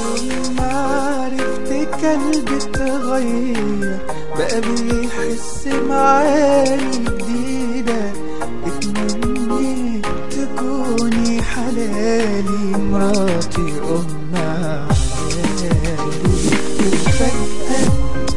أول ما عرفت قلبي اتغير بقى بيحس معاني جديدة اتمنيت تكوني حلالي مراتي أم عيالي وفجأة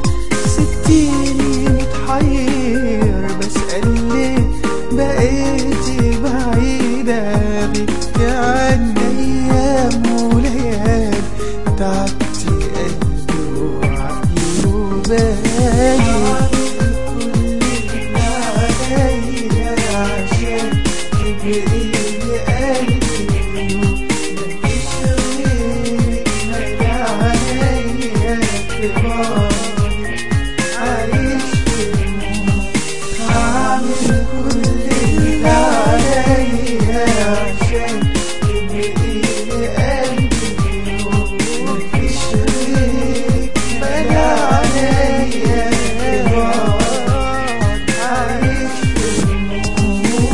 ستيني متحير بسأل ليه بقيتي بعيدة بكي عن أيام وليالي تعبتي قلبي وعقلي وبالي كل اللي عليا عشان تبقي قلبي مفيش غيرك مالي عليا اعتباري عايش في الموت هعمل كل اللي عليا عشان تبقي قلبي مفيش غيرك مالي عليا اعتباري عايش في الموت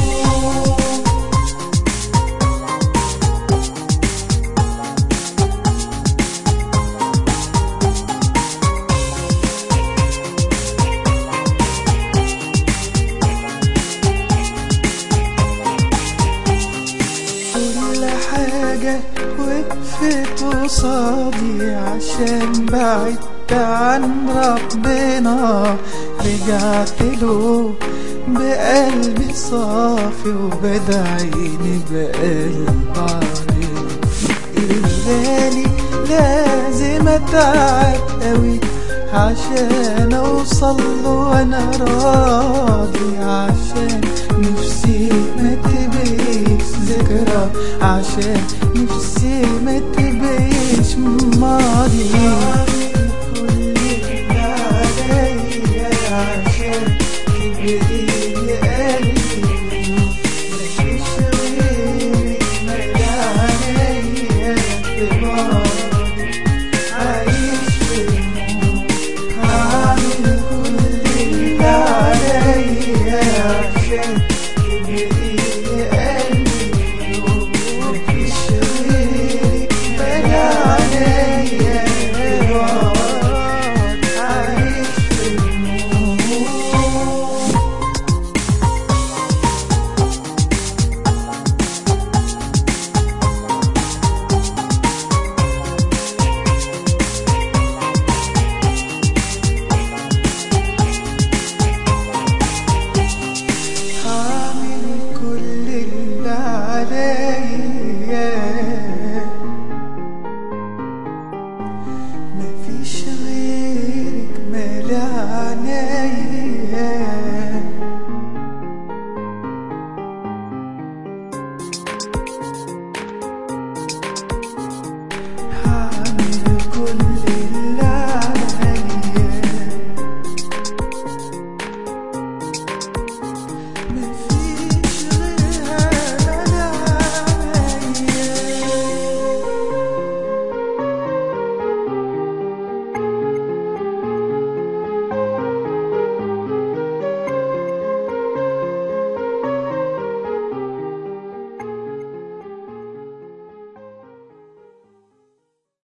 كل حاجة وقفت قصادي عشان بعدت عن ربنا رجعت له بقلبي صافي وبدعيني بقلب عريض الغالي لازم اتعب قوي عشان اوصل له وانا راضي عشان نفسي ما تبقيش ذكرى عشان نفسي ما تبقيش ماضي كل اللي عليا عشان